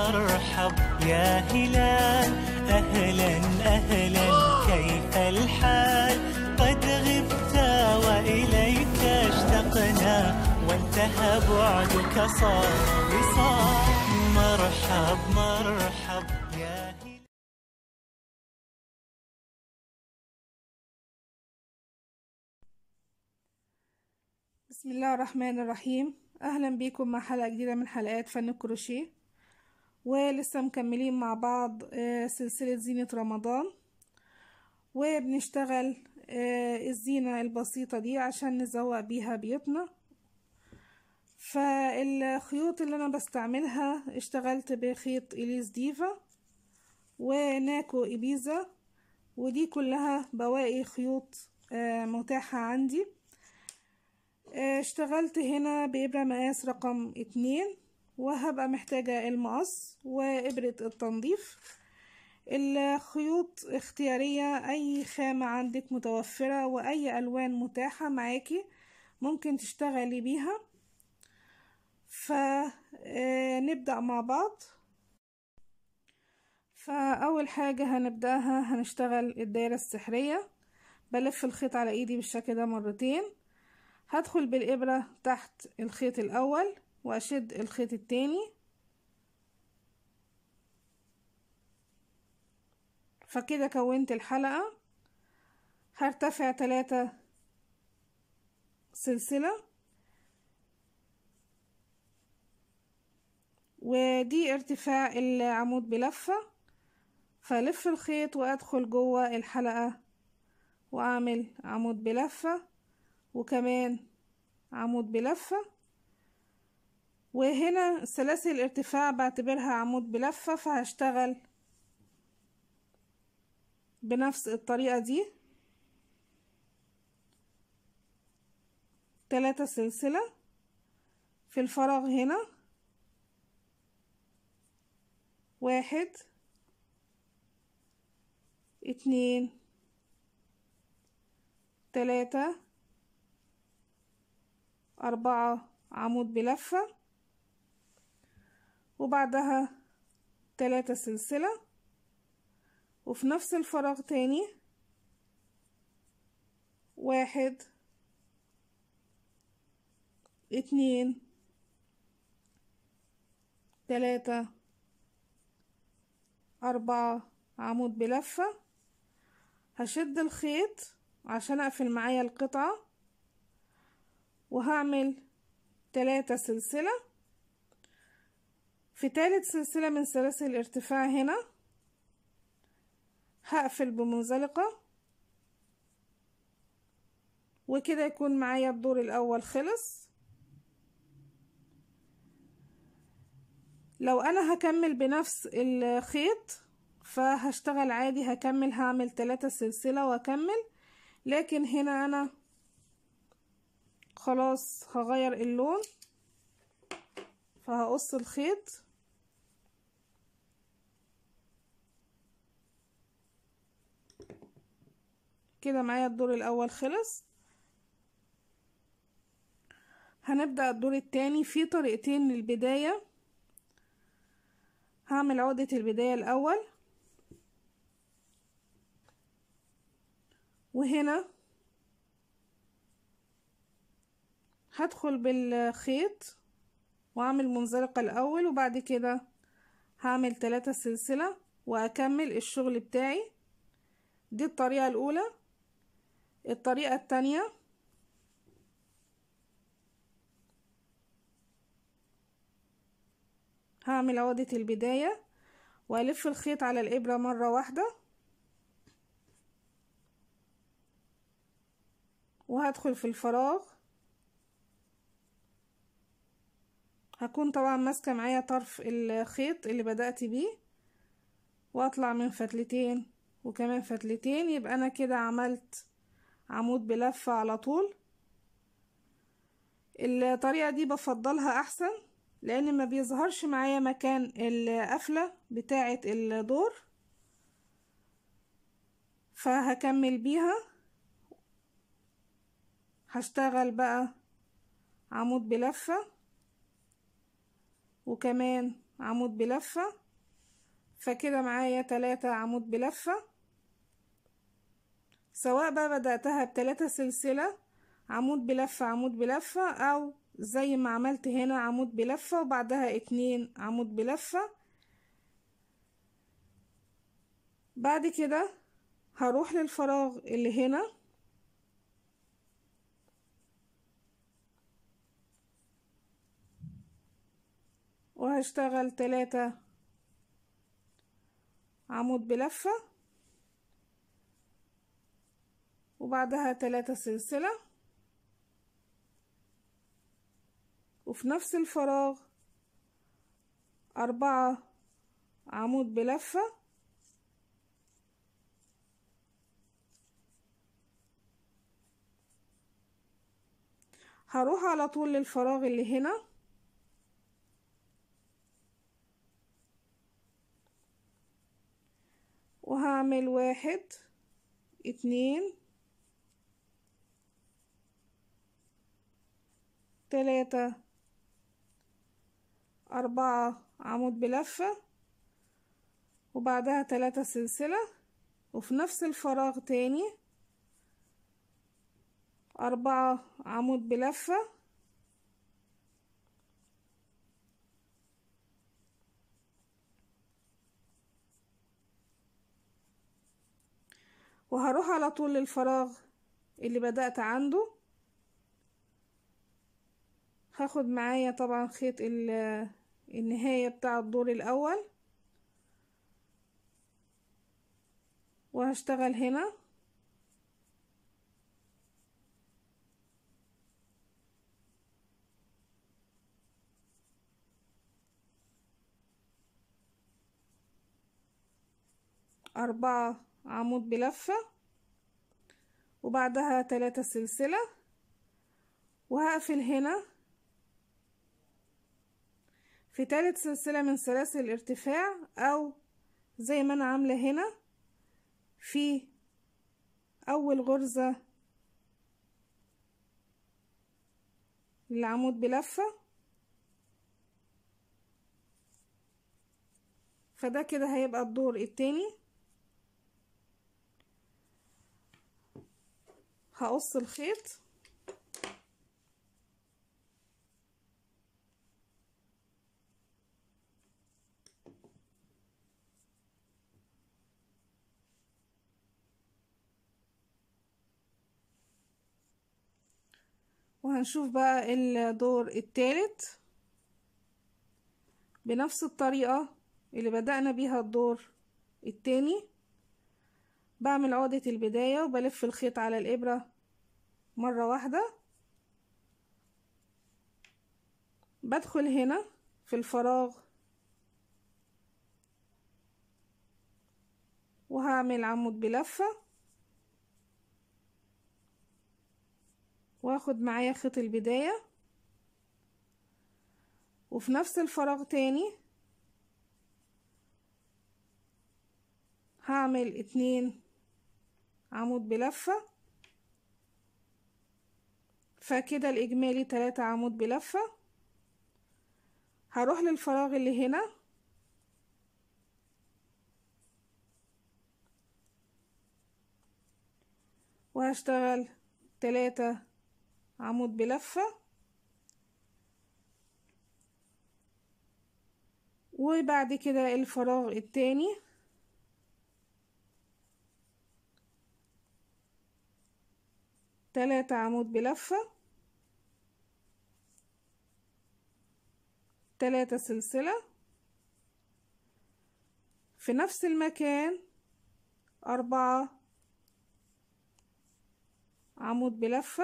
مرحب يا هلال أهلا أهلا كيف الحال قد غبت وإليك اشتقنا وانتهى بعدك صار وصال مرحب مرحب يا هلال بسم الله الرحمن الرحيم اهلا بيكم مع حلقة جديدة من حلقات فن الكروشيه ولسه مكملين مع بعض آه، سلسلة زينة رمضان وبنشتغل آه، الزينة البسيطة دي عشان نزوق بيها بيوتنا فالخيوط اللي انا بستعملها اشتغلت بخيط اليس ديفا وناكو ابيزا ودي كلها بواقي خيوط آه، متاحة عندي آه، اشتغلت هنا بإبرة مقاس رقم اتنين وهبقى محتاجة المقص وإبرة التنظيف الخيوط اختيارية أي خامة عندك متوفرة وأي ألوان متاحة معاكي ممكن تشتغلي بيها فنبدأ مع بعض فأول حاجة هنبدأها هنشتغل الدايرة السحرية بلف الخيط على ايدي بالشكل ده مرتين هدخل بالإبرة تحت الخيط الأول وأشد الخيط التاني فكده كونت الحلقة هرتفع تلاتة سلسلة ودي ارتفاع العمود بلفة فلف الخيط وأدخل جوه الحلقة وأعمل عمود بلفة وكمان عمود بلفة وهنا سلاسل الارتفاع بعتبرها عمود بلفة فهشتغل بنفس الطريقة دي تلاتة سلسلة في الفراغ هنا واحد اتنين تلاتة أربعة عمود بلفة وبعدها تلاتة سلسلة وفي نفس الفراغ تاني واحد اتنين تلاتة أربعة عمود بلفة هشد الخيط عشان أقفل معايا القطعة وهعمل تلاتة سلسلة في تالت سلسلة من سلاسل الارتفاع هنا هقفل بمنزلقة وكده يكون معايا الدور الأول خلص لو أنا هكمل بنفس الخيط فهشتغل عادي هكمل هعمل تلاتة سلسلة وأكمل لكن هنا أنا خلاص هغير اللون فهقص الخيط كده معايا الدور الاول خلص هنبدأ الدور التاني في طريقتين للبداية هعمل عقدة البداية الاول وهنا هدخل بالخيط واعمل منزلقة الاول وبعد كده هعمل تلاتة سلسلة واكمل الشغل بتاعي دي الطريقة الاولى الطريقة التانية هعمل عقدة البداية والف الخيط على الابرة مرة واحدة وهدخل في الفراغ هكون طبعا ماسكة معايا طرف الخيط اللي بدأت بيه واطلع من فتلتين وكمان فتلتين يبقى انا كده عملت عمود بلفة على طول الطريقة دي بفضلها احسن لان ما بيظهرش معايا مكان القفلة بتاعة الدور فهكمل بيها هشتغل بقى عمود بلفة وكمان عمود بلفة فكده معايا تلاتة عمود بلفة سواء بقى بدأتها بتلاتة سلسلة عمود بلفة عمود بلفة أو زي ما عملت هنا عمود بلفة وبعدها اتنين عمود بلفة بعد كده هروح للفراغ اللي هنا وهشتغل تلاتة عمود بلفة وبعدها تلاتة سلسلة وفي نفس الفراغ أربعة عمود بلفة هروح على طول للفراغ اللي هنا وهعمل واحد اتنين تلاتة أربعة عمود بلفة وبعدها تلاتة سلسلة وفي نفس الفراغ تاني أربعة عمود بلفة وهروح على طول للفراغ اللي بدأت عنده هاخد معايا طبعا خيط النهاية بتاع الدور الأول وهشتغل هنا أربعة عمود بلفة وبعدها تلاتة سلسلة وهقفل هنا في تالت سلسلة من سلاسل الارتفاع او زي ما انا عاملة هنا في اول غرزة للعمود بلفة فده كده هيبقى الدور التاني هقص الخيط وهنشوف بقى الدور التالت بنفس الطريقة اللي بدأنا بيها الدور التاني بعمل عقدة البداية وبلف الخيط على الإبرة مرة واحدة بدخل هنا في الفراغ وهعمل عمود بلفة واخد معايا خيط البداية وفي نفس الفراغ تاني هعمل اتنين عمود بلفة فكده الإجمالي تلاتة عمود بلفة هروح للفراغ اللي هنا وهشتغل تلاتة عمود بلفة وبعد كده الفراغ التاني تلاتة عمود بلفة تلاتة سلسلة في نفس المكان أربعة عمود بلفة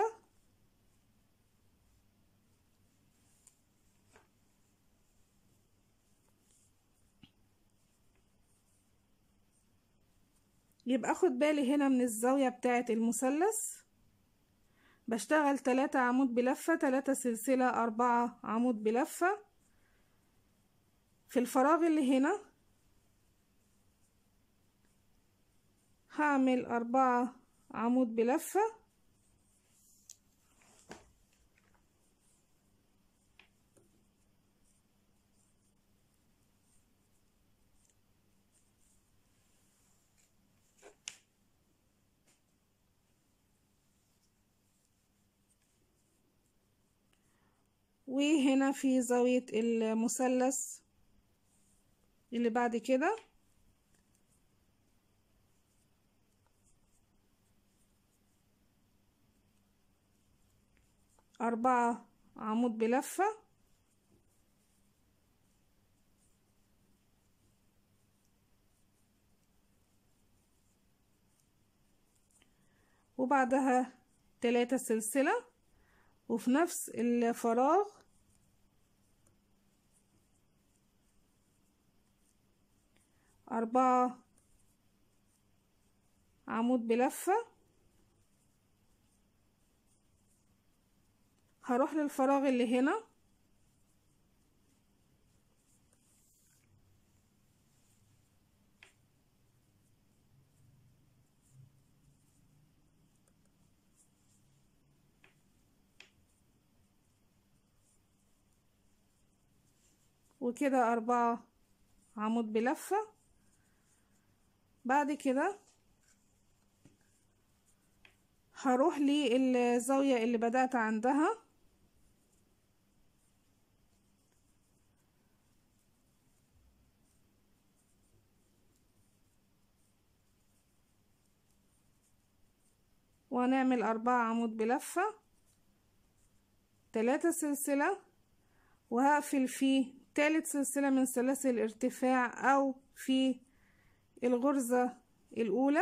يبقى اخد بالي هنا من الزاوية بتاعة المثلث بشتغل تلاتة عمود بلفة تلاتة سلسلة أربعة عمود بلفة في الفراغ اللي هنا هعمل أربعة عمود بلفة وهنا في زاوية المثلث اللي بعد كده أربعة عمود بلفة وبعدها تلاتة سلسلة وفي نفس الفراغ أربعة عمود بلفة هروح للفراغ اللي هنا وكده أربعة عمود بلفة بعد كده هروح للزاوية اللي بدأت عندها وهنعمل أربعة عمود بلفة تلاتة سلسلة وهقفل في تالت سلسلة من سلاسل الارتفاع أو في الغرزة الأولى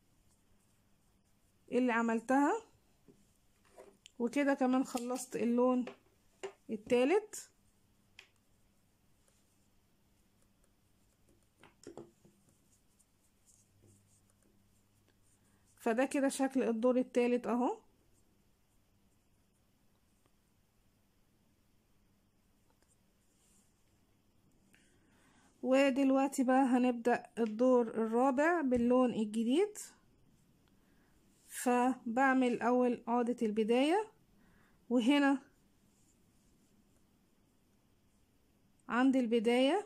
اللي عملتها وكده كمان خلصت اللون التالت فده كده شكل الدور التالت اهو ودلوقتي بقى هنبدأ الدور الرابع باللون الجديد فبعمل اول عقدة البداية وهنا عند البداية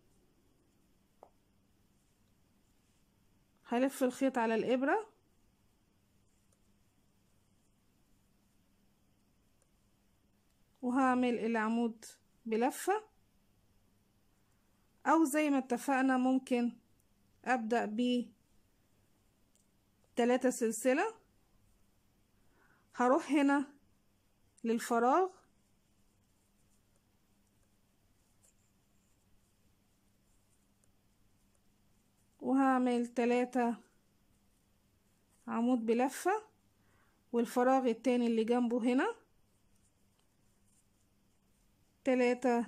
هلف الخيط على الإبرة وهعمل العمود بلفة او زي ما اتفقنا ممكن ابدأ ب تلاتة سلسلة هروح هنا للفراغ وهعمل تلاتة عمود بلفة والفراغ التاني اللي جنبه هنا تلاتة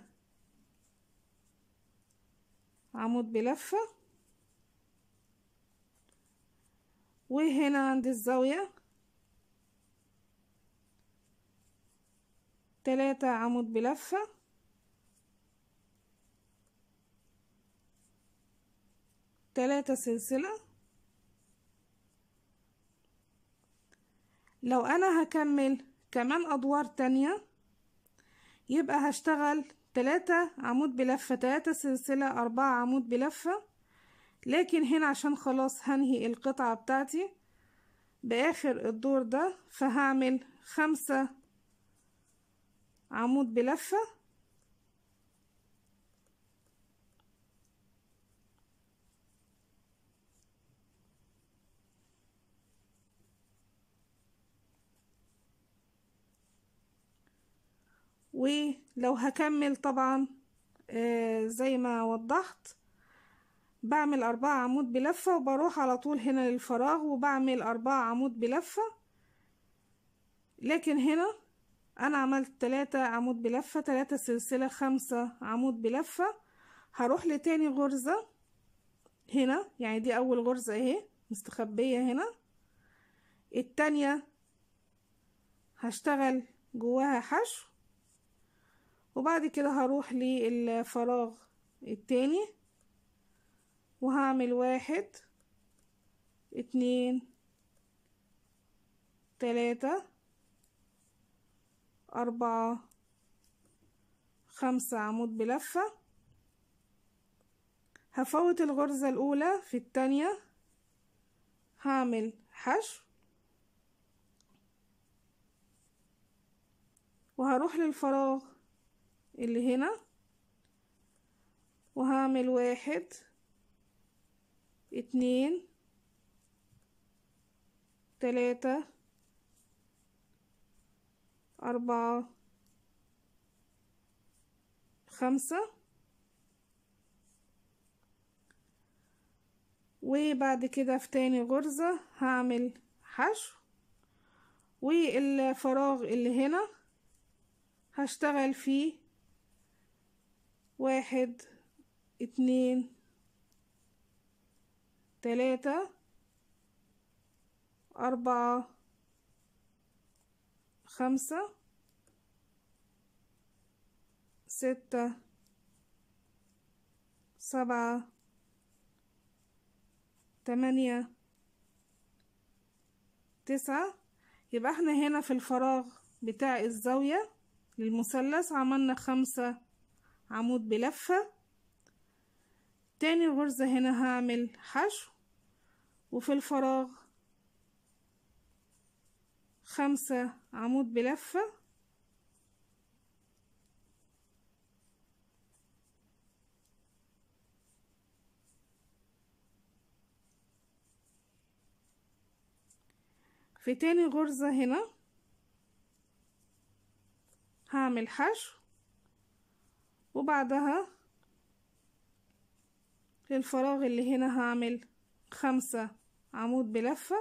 عمود بلفة وهنا عند الزاوية تلاتة عمود بلفة تلاتة سلسلة لو انا هكمل كمان ادوار تانية يبقى هشتغل تلاتة عمود بلفة تلاتة سلسلة أربعة عمود بلفة لكن هنا عشان خلاص هنهي القطعة بتاعتي بآخر الدور ده فهعمل خمسة عمود بلفة ولو هكمل طبعا آه زي ما وضحت بعمل أربعة عمود بلفة وبروح على طول هنا للفراغ وبعمل أربعة عمود بلفة لكن هنا أنا عملت تلاتة عمود بلفة تلاتة سلسلة خمسة عمود بلفة هروح لتاني غرزة هنا يعني دي أول غرزة اهي مستخبية هنا التانية هشتغل جواها حشو وبعد كده هروح للفراغ التاني وهعمل واحد اتنين تلاتة أربعة خمسة عمود بلفة هفوت الغرزة الأولى في التانية هعمل حشو وهروح للفراغ اللي هنا وهعمل واحد اتنين تلاتة أربعة خمسة وبعد كده في تاني غرزة هعمل حشو والفراغ اللي هنا هشتغل فيه واحد اتنين تلاتة أربعة خمسة ستة سبعة تمانية تسعة يبقى احنا هنا في الفراغ بتاع الزاوية للمثلث عملنا خمسة عمود بلفة تاني غرزة هنا هعمل حشو وفي الفراغ خمسة عمود بلفة في تاني غرزة هنا هعمل حشو وبعدها للفراغ اللي هنا هعمل خمسة عمود بلفة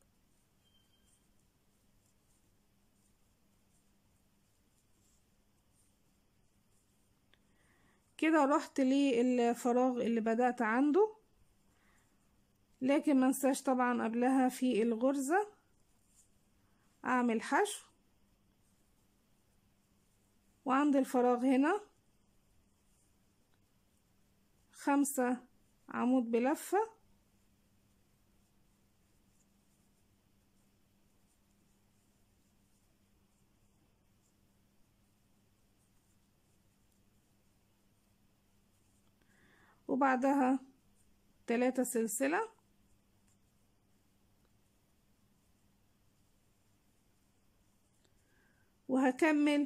كده رحت للفراغ اللي بدأت عنده لكن منساش طبعا قبلها في الغرزة اعمل حشو وعند الفراغ هنا خمسة عمود بلفة وبعدها تلاتة سلسلة وهكمل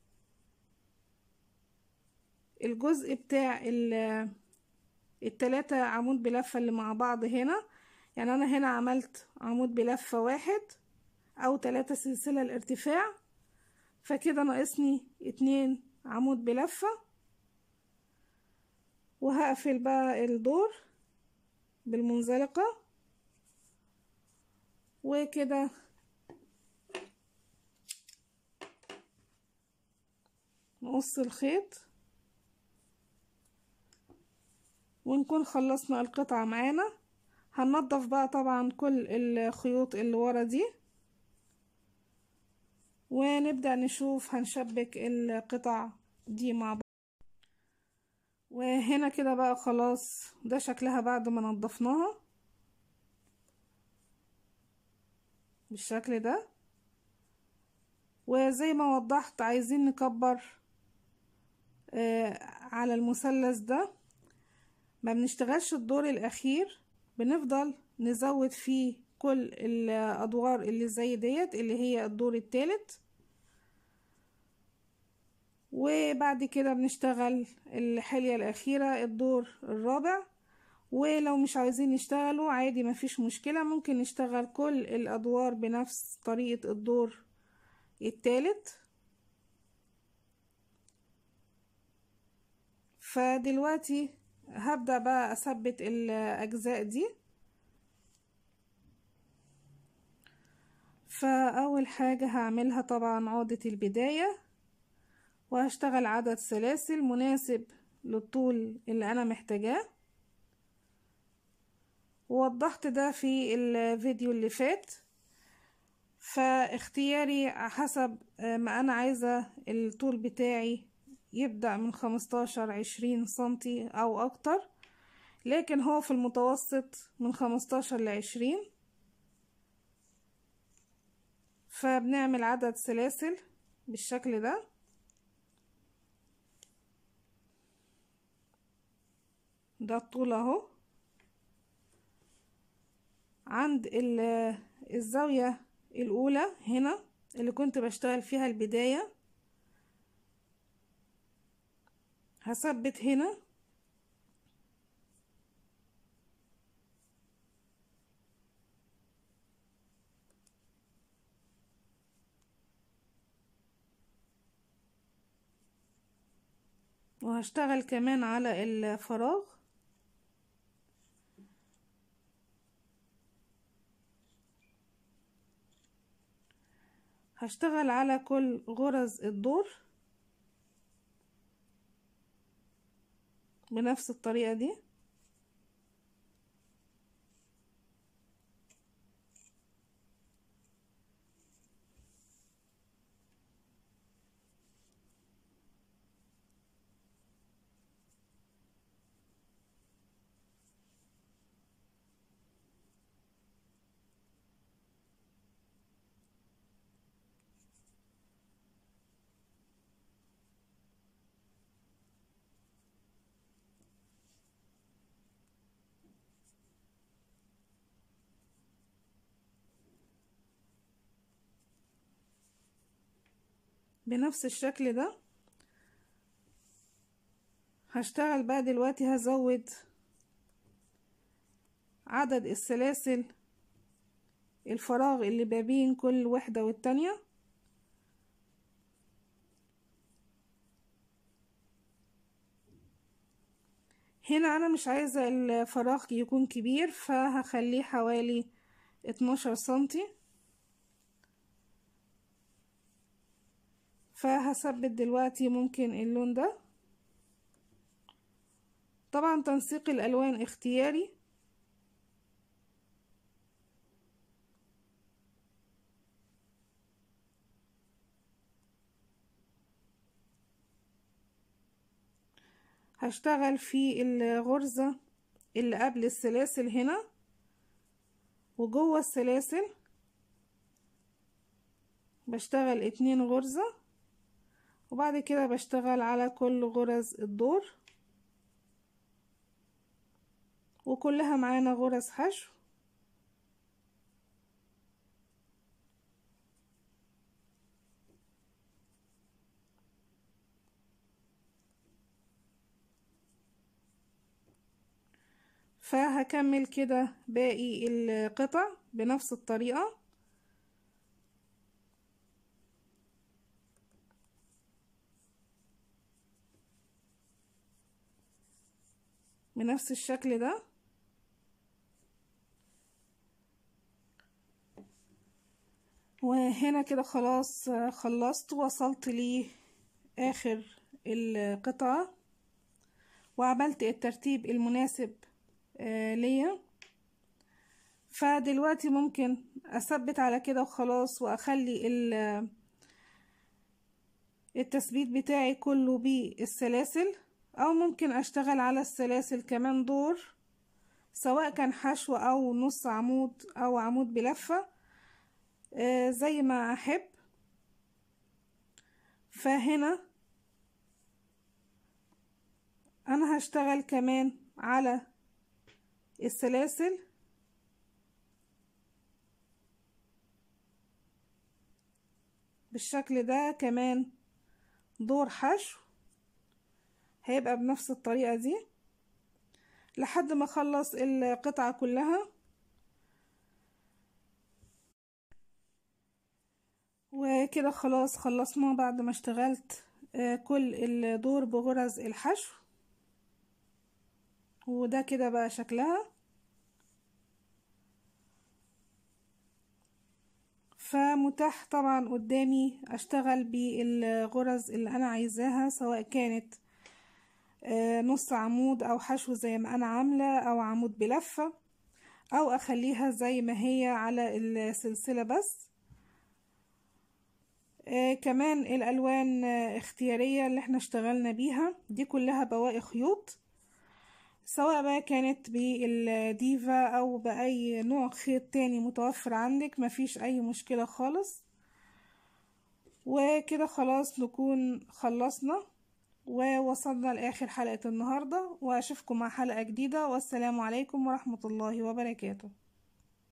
الجزء بتاع التلاتة عمود بلفة اللي مع بعض هنا يعني انا هنا عملت عمود بلفة واحد او تلاتة سلسلة الارتفاع فكده ناقصني اتنين عمود بلفة وهقفل بقى الدور بالمنزلقة وكده نقص الخيط ونكون خلصنا القطعة معانا هننضف بقى طبعا كل الخيوط اللي ورا دي ونبدأ نشوف هنشبك القطع دي مع بعض وهنا كده بقى خلاص ده شكلها بعد ما نضفناها بالشكل ده وزي ما وضحت عايزين نكبر آه على المثلث ده ما بنشتغلش الدور الاخير بنفضل نزود فيه كل الادوار اللي زي ديت اللي هي الدور التالت وبعد كده بنشتغل الحلية الاخيرة الدور الرابع ولو مش عايزين نشتغلوا عادي مفيش مشكلة ممكن نشتغل كل الادوار بنفس طريقة الدور التالت فدلوقتي هبدأ بقى أثبت الأجزاء دي فأول حاجة هعملها طبعا عقدة البداية وهشتغل عدد سلاسل مناسب للطول اللي أنا محتاجاه ووضحت ده في الفيديو اللي فات فاختياري حسب ما أنا عايزة الطول بتاعي يبدأ من خمستاشر عشرين سنتي أو أكتر لكن هو في المتوسط من خمستاشر لعشرين فبنعمل عدد سلاسل بالشكل ده ده الطول اهو عند الزاوية الأولى هنا اللي كنت بشتغل فيها البداية هثبت هنا وهشتغل كمان على الفراغ هشتغل على كل غرز الدور بنفس الطريقة دي بنفس الشكل ده هشتغل بقى دلوقتي هزود عدد السلاسل الفراغ اللي ما بين كل وحدة والتانية هنا انا مش عايزة الفراغ يكون كبير فهخليه حوالي اتناشر سنتي فهثبت دلوقتي ممكن اللون ده طبعا تنسيق الالوان اختياري هشتغل في الغرزة اللي قبل السلاسل هنا وجوه السلاسل بشتغل اتنين غرزة وبعد كده بشتغل على كل غرز الدور وكلها معانا غرز حشو فهكمل كده باقي القطع بنفس الطريقة بنفس الشكل ده وهنا كده خلاص خلصت وصلت لي اخر القطعة وعملت الترتيب المناسب آه ليا فدلوقتي ممكن اثبت على كده وخلاص واخلي التثبيت بتاعي كله بالسلاسل او ممكن اشتغل على السلاسل كمان دور سواء كان حشو او نص عمود او عمود بلفة آه زي ما احب فهنا انا هشتغل كمان على السلاسل بالشكل ده كمان دور حشو هيبقى بنفس الطريقة دي لحد ما اخلص القطعة كلها وكده خلاص خلصنا بعد ما اشتغلت كل الدور بغرز الحشو وده كده بقى شكلها فمتاح طبعا قدامي اشتغل بالغرز اللي انا عايزاها سواء كانت نص عمود او حشو زي ما انا عاملة او عمود بلفة او اخليها زي ما هي على السلسلة بس آه كمان الالوان آه اختيارية اللي احنا اشتغلنا بيها دي كلها بواقي خيوط سواء بقى كانت بالديفا او باي نوع خيط تاني متوفر عندك مفيش اي مشكلة خالص وكده خلاص نكون خلصنا ووصلنا لآخر حلقة النهاردة وأشوفكم مع حلقة جديدة والسلام عليكم ورحمة الله وبركاته